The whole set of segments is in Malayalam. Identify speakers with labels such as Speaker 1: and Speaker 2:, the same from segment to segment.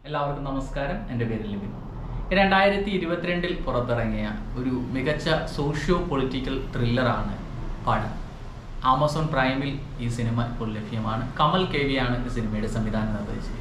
Speaker 1: എല്ലാവർക്കും നമസ്കാരം എൻ്റെ പേര് ലിബിൻ രണ്ടായിരത്തി ഇരുപത്തിരണ്ടിൽ പുറത്തിറങ്ങിയ ഒരു മികച്ച സോഷ്യോ പൊളിറ്റിക്കൽ ത്രില്ലറാണ് പട ആമസോൺ പ്രൈമിൽ ഈ സിനിമ ഇപ്പോൾ ലഭ്യമാണ് കമൽ കെ വിയാണ് ഈ സിനിമയുടെ സംവിധാനം നിർവഹിച്ചിരിക്കുന്നത്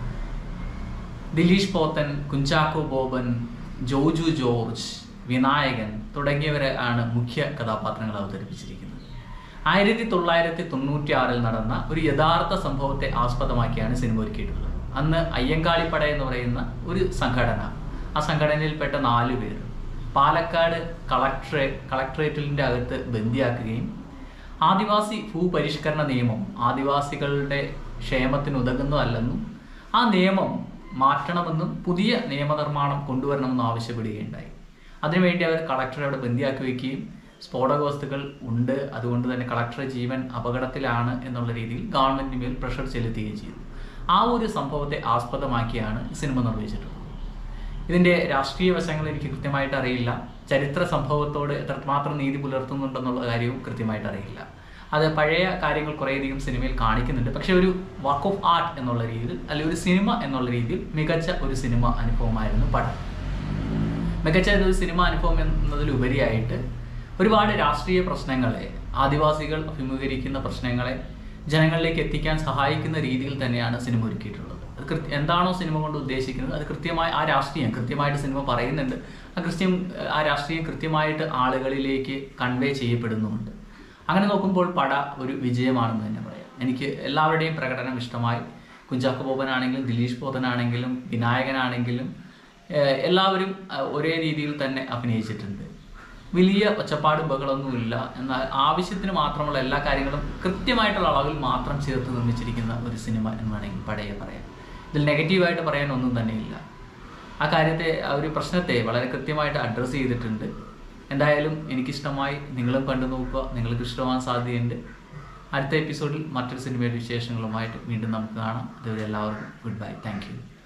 Speaker 1: ദിലീഷ് പോത്തൻ കുഞ്ചാക്കോ ബോബൻ ജോജു ജോർജ് വിനായകൻ തുടങ്ങിയവരെ ആണ് മുഖ്യ കഥാപാത്രങ്ങൾ അവതരിപ്പിച്ചിരിക്കുന്നത് ആയിരത്തി തൊള്ളായിരത്തി തൊണ്ണൂറ്റി ആറിൽ നടന്ന ഒരു യഥാർത്ഥ സംഭവത്തെ ആസ്പദമാക്കിയാണ് സിനിമ ഒരുക്കിയിട്ടുള്ളത് അന്ന് അയ്യങ്കാളിപ്പട എന്ന് പറയുന്ന ഒരു സംഘടന ആ സംഘടനയിൽപ്പെട്ട നാലു പേർ പാലക്കാട് കളക്ടറെ കളക്ടറേറ്റിൻ്റെ അകത്ത് ബന്ദിയാക്കുകയും ആദിവാസി ഭൂപരിഷ്കരണ നിയമം ആദിവാസികളുടെ ക്ഷേമത്തിന് ഉതകുന്നതല്ലെന്നും ആ നിയമം മാറ്റണമെന്നും പുതിയ നിയമനിർമ്മാണം കൊണ്ടുവരണമെന്നും ആവശ്യപ്പെടുകയുണ്ടായി അതിനുവേണ്ടി അവർ കളക്ടറെ അവിടെ ബന്ദിയാക്കി വയ്ക്കുകയും സ്ഫോടക വസ്തുക്കൾ ഉണ്ട് അതുകൊണ്ട് തന്നെ കളക്ടറുടെ ജീവൻ അപകടത്തിലാണ് എന്നുള്ള രീതിയിൽ ഗവൺമെന്റിന് മേൽ പ്രഷർ ചെലുത്തുകയും ചെയ്തു ആ ഒരു സംഭവത്തെ ആസ്പദമാക്കിയാണ് സിനിമ നിർവഹിച്ചിട്ടുള്ളത് ഇതിന്റെ രാഷ്ട്രീയ വശങ്ങൾ എനിക്ക് കൃത്യമായിട്ട് അറിയില്ല ചരിത്ര സംഭവത്തോട് എത്രമാത്രം നീതി പുലർത്തുന്നുണ്ടെന്നുള്ള കാര്യവും കൃത്യമായിട്ട് അറിയില്ല അത് പഴയ കാര്യങ്ങൾ കുറേയധികം സിനിമയിൽ കാണിക്കുന്നുണ്ട് പക്ഷെ ഒരു വർക്ക് ഓഫ് ആർട്ട് എന്നുള്ള രീതിയിൽ അല്ലെങ്കിൽ ഒരു സിനിമ എന്നുള്ള രീതിയിൽ മികച്ച ഒരു സിനിമ അനുഭവമായിരുന്നു പടം മികച്ച ഒരു സിനിമ അനുഭവം എന്നതിലുപരിയായിട്ട് ഒരുപാട് രാഷ്ട്രീയ പ്രശ്നങ്ങളെ ആദിവാസികൾ അഭിമുഖീകരിക്കുന്ന പ്രശ്നങ്ങളെ ജനങ്ങളിലേക്ക് എത്തിക്കാൻ സഹായിക്കുന്ന രീതിയിൽ തന്നെയാണ് സിനിമ ഒരുക്കിയിട്ടുള്ളത് അത് കൃത്യ എന്താണോ സിനിമ കൊണ്ട് ഉദ്ദേശിക്കുന്നത് അത് കൃത്യമായി ആ രാഷ്ട്രീയം കൃത്യമായിട്ട് സിനിമ പറയുന്നുണ്ട് ആ കൃത്യം ആ രാഷ്ട്രീയം കൃത്യമായിട്ട് ആളുകളിലേക്ക് കൺവേ ചെയ്യപ്പെടുന്നുമുണ്ട് അങ്ങനെ നോക്കുമ്പോൾ പട ഒരു വിജയമാണെന്ന് തന്നെ പറയാം എനിക്ക് എല്ലാവരുടെയും പ്രകടനം ഇഷ്ടമായി കുഞ്ചാക്കോ ബോബനാണെങ്കിലും ദിലീഷ് പോതനാണെങ്കിലും വിനായകനാണെങ്കിലും ഏഹ് എല്ലാവരും അഹ് ഒരേ രീതിയിൽ തന്നെ അഭിനയിച്ചിട്ടുണ്ട് വലിയ ഒച്ചപ്പാടും ബഹളമൊന്നുമില്ല എന്നാൽ ആവശ്യത്തിന് മാത്രമുള്ള എല്ലാ കാര്യങ്ങളും കൃത്യമായിട്ടുള്ള അളവിൽ മാത്രം ചേർത്ത് നിർമ്മിച്ചിരിക്കുന്ന ഒരു സിനിമ എന്ന് വേണമെങ്കിൽ പടയെ പറയാം ഇതിൽ നെഗറ്റീവായിട്ട് പറയാൻ ഒന്നും തന്നെയില്ല ആ കാര്യത്തെ ആ ഒരു പ്രശ്നത്തെ വളരെ കൃത്യമായിട്ട് അഡ്രസ്സ് ചെയ്തിട്ടുണ്ട് എന്തായാലും എനിക്കിഷ്ടമായി നിങ്ങളും കണ്ടു നോക്കുക നിങ്ങൾക്ക് ഇഷ്ടമാകാൻ സാധ്യതയുണ്ട് അടുത്ത എപ്പിസോഡിൽ മറ്റൊരു സിനിമയുടെ വിശേഷങ്ങളുമായിട്ട് വീണ്ടും നമുക്ക് കാണാം അതുവരെ എല്ലാവർക്കും ഗുഡ് ബൈ താങ്ക് യു